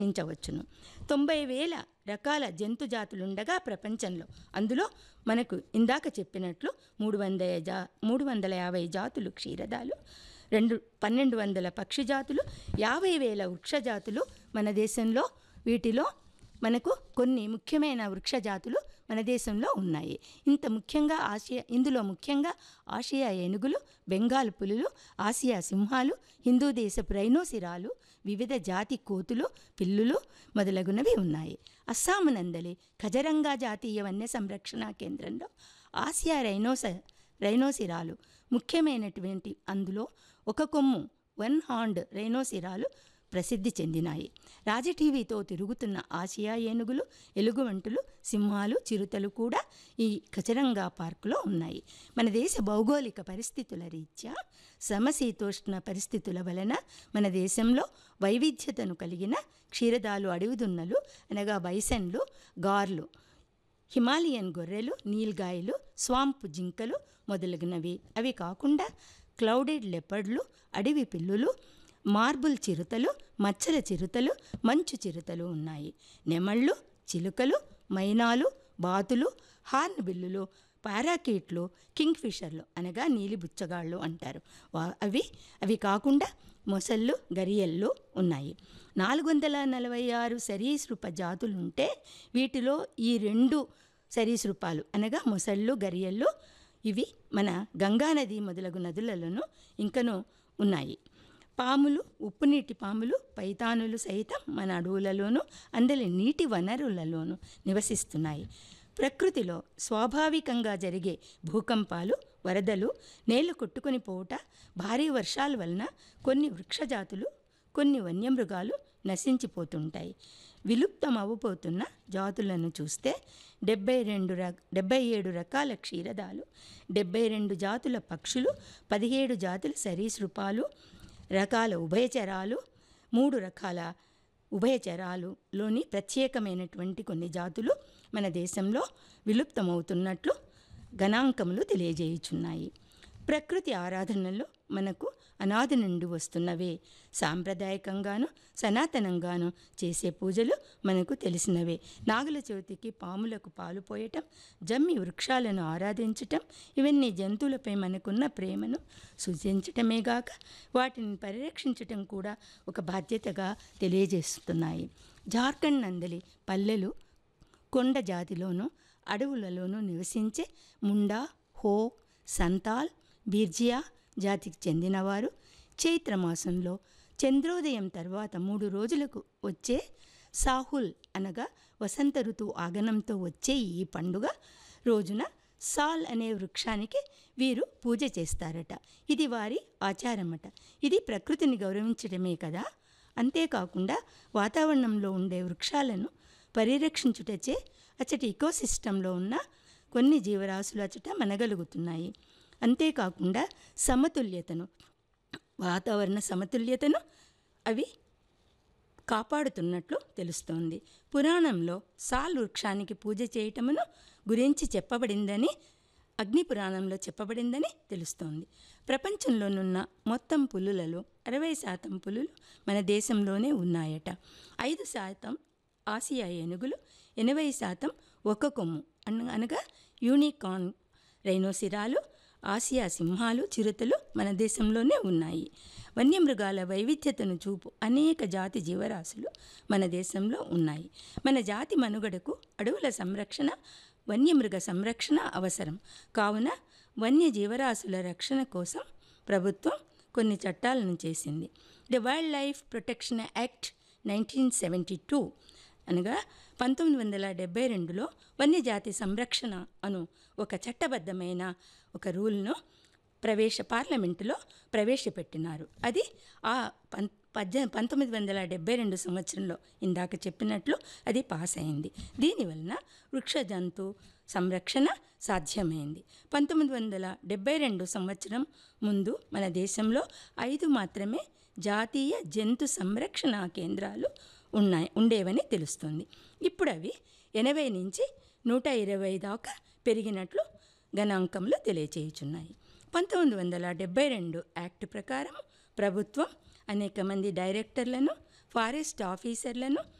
ఉంచవచ్చును తొంభై వేల రకాల జంతు జాతులుండగా ప్రపంచంలో అందులో మనకు ఇందాక చెప్పినట్లు మూడు వందల జా మూడు వందల యాభై జాతులు క్షీరదాలు రెండు పన్నెండు వందల పక్షి జాతులు యాభై వేల వృక్ష జాతులు మన దేశంలో వీటిలో మనకు కొన్ని ముఖ్యమైన వృక్ష జాతులు మన దేశంలో ఉన్నాయి ఇంత ముఖ్యంగా ఆసియా ఇందులో ముఖ్యంగా ఆసియా ఏనుగులు బెంగాల్ పులులు ఆసియా సింహాలు హిందూ దేశపు రైనోసిరాలు వివిధ జాతి కోతులు పిల్లులు మొదలగునవి ఉన్నాయి అస్సాము నందలి ఖజరంగా జాతీయ వన్య సంరక్షణ కేంద్రంలో ఆసియా రైనోస రైనోసిరాలు ముఖ్యమైనటువంటి అందులో ఒక కొమ్ము వన్ హాండ్ రైనోసిరాలు ప్రసిద్ధి చెందినాయి రాజటీవీతో తిరుగుతున్న ఆసియా ఏనుగులు ఎలుగువంటులు సింహాలు చిరుతలు కూడా ఈ కచరంగా పార్కులో ఉన్నాయి మన దేశ భౌగోళిక పరిస్థితుల రీత్యా సమశీతోష్ణ పరిస్థితుల వలన మన దేశంలో వైవిధ్యతను కలిగిన క్షీరదాలు అడవిదున్నలు అనగా బైసన్లు గార్లు హిమాలయన్ గొర్రెలు నీల్గాయలు స్వాంపు జింకలు మొదలగునవి అవి కాకుండా క్లౌడెడ్ లెపర్డ్లు అడవి పిల్లులు మార్బుల్ చిరుతలు మచ్చల చిరుతలు మంచు చిరుతలు ఉన్నాయి నెమళ్ళు చిలుకలు మైనాలు బాతులు హార్న్ బిల్లులు పారాకీట్లు కింగ్ఫిషర్లు అనగా నీలి బుచ్చగాళ్ళు అంటారు వా- అవి అవి కాకుండా మొసళ్ళు గరియళ్ళు ఉన్నాయి నాలుగు వందల నలభై ఆరు సరీసృప జాతులుంటే వీటిలో ఈ రెండు సరీసృపాలు అనగా మొసళ్ళు గరియళ్ళు ఇవి మన గంగానది మొదలగు నదులలోనూ ఇంకనూ ఉన్నాయి పాములు ఉప్పునీటి పాములు పైతానులు సైతం మన అడవులలోనూ అందరి నీటి వనరులలోనూ నివసిస్తున్నాయి ప్రకృతిలో స్వాభావికంగా జరిగే భూకంపాలు వరదలు నేల కొట్టుకొని పోవుట భారీ వర్షాల వలన కొన్ని వృక్షజాతులు కొన్ని వన్యమృగాలు నశించిపోతుంటాయి విలుప్తం అవ్వబోతున్న జాతులను చూస్తే డెబ్బై రెండు ర డెబ్బై ఏడు రకాల క్షీరదాలు డెబ్బై రెండు జాతుల పక్షులు పదిహేడు జాతుల సరీసృపాలు రకాల ఉభయచరాలు మూడు రకాల ఉభయచరాలులోని ప్రత్యేకమైనటువంటి కొన్ని జాతులు మన దేశంలో విలుప్తమవుతున్నట్లు గణాంకములు తెలియజేయుచున్నాయి ప్రకృతి ఆరాధనలు మనకు అనాది నుండి వస్తున్నవే సాంప్రదాయకంగాను సనాతనంగాను చేసే పూజలు మనకు తెలిసినవే నాగుల చవితికి పాములకు పాలు పోయటం జమ్మి వృక్షాలను ఆరాధించటం ఇవన్నీ జంతువులపై మనకున్న ప్రేమను సూచించటమే గాక వాటిని పరిరక్షించటం కూడా ఒక బాధ్యతగా తెలియజేస్తున్నాయి జార్ఖండ్ నందలి పల్లెలు కొండ జాతిలోనూ అడవులలోనూ నివసించే ముండా హో సంతాల్ బీర్జియా జాతికి చెందినవారు చైత్రమాసంలో చంద్రోదయం తర్వాత మూడు రోజులకు వచ్చే సాహుల్ అనగా వసంత ఋతువు ఆగమనంతో వచ్చే ఈ పండుగ రోజున సాల్ అనే వృక్షానికి వీరు పూజ చేస్తారట ఇది వారి ఆచారమట ఇది ప్రకృతిని గౌరవించడమే కదా అంతేకాకుండా వాతావరణంలో ఉండే వృక్షాలను పరిరక్షించుటచే అచ్చటి ఇకోసిస్టంలో ఉన్న కొన్ని జీవరాశులు అచ్చట మనగలుగుతున్నాయి అంతేకాకుండా సమతుల్యతను వాతావరణ సమతుల్యతను అవి కాపాడుతున్నట్లు తెలుస్తోంది పురాణంలో సాల్ వృక్షానికి పూజ చేయటమును గురించి చెప్పబడిందని అగ్ని పురాణంలో చెప్పబడిందని తెలుస్తోంది ప్రపంచంలోనున్న మొత్తం పులులలో అరవై శాతం పులులు మన దేశంలోనే ఉన్నాయట ఐదు శాతం ఆసియా ఏనుగులు ఎనభై శాతం ఒక కొమ్ము అన అనగా యూనికార్న్ రైనోసిరాలు ఆసియా సింహాలు చిరుతలు మన దేశంలోనే ఉన్నాయి వన్యమృగాల వైవిధ్యతను చూపు అనేక జాతి జీవరాశులు మన దేశంలో ఉన్నాయి మన జాతి మనుగడకు అడవుల సంరక్షణ వన్యమృగ సంరక్షణ అవసరం కావున వన్య జీవరాశుల రక్షణ కోసం ప్రభుత్వం కొన్ని చట్టాలను చేసింది the wildlife protection act nineteen seventy two అనగా పంతొమ్మిది వందల డెబ్బై రెండులో వన్యజాతి సంరక్షణ అను ఒక చట్టబద్ధమైన ఒక రూల్ను ప్రవేశ పార్లమెంటులో ప్రవేశపెట్టినారు అది ఆ పం పద్దె పంతొమ్మిది వందల డెబ్బై రెండు సంవత్సరంలో ఇందాక చెప్పినట్లు అది పాస్ అయింది దీనివలన వృక్ష జంతు సంరక్షణ సాధ్యమైంది పంతొమ్మిది వందల డెబ్బై రెండు సంవత్సరం ముందు మన దేశంలో ఐదు మాత్రమే జాతీయ జంతు సంరక్షణ కేంద్రాలు ఉన్నాయి ఉండేవని తెలుస్తుంది ఇప్పుడు అవి ఎనభై నుంచి నూట ఇరవై దాకా పెరిగినట్లు గణాంకంలో తెలియచేయుచున్నాయి పంతొమ్మిది వందల డెబ్బై రెండు యాక్ట్ ప్రకారం ప్రభుత్వం అనేక మంది డైరెక్టర్లను ఫారెస్ట్ ఆఫీసర్లను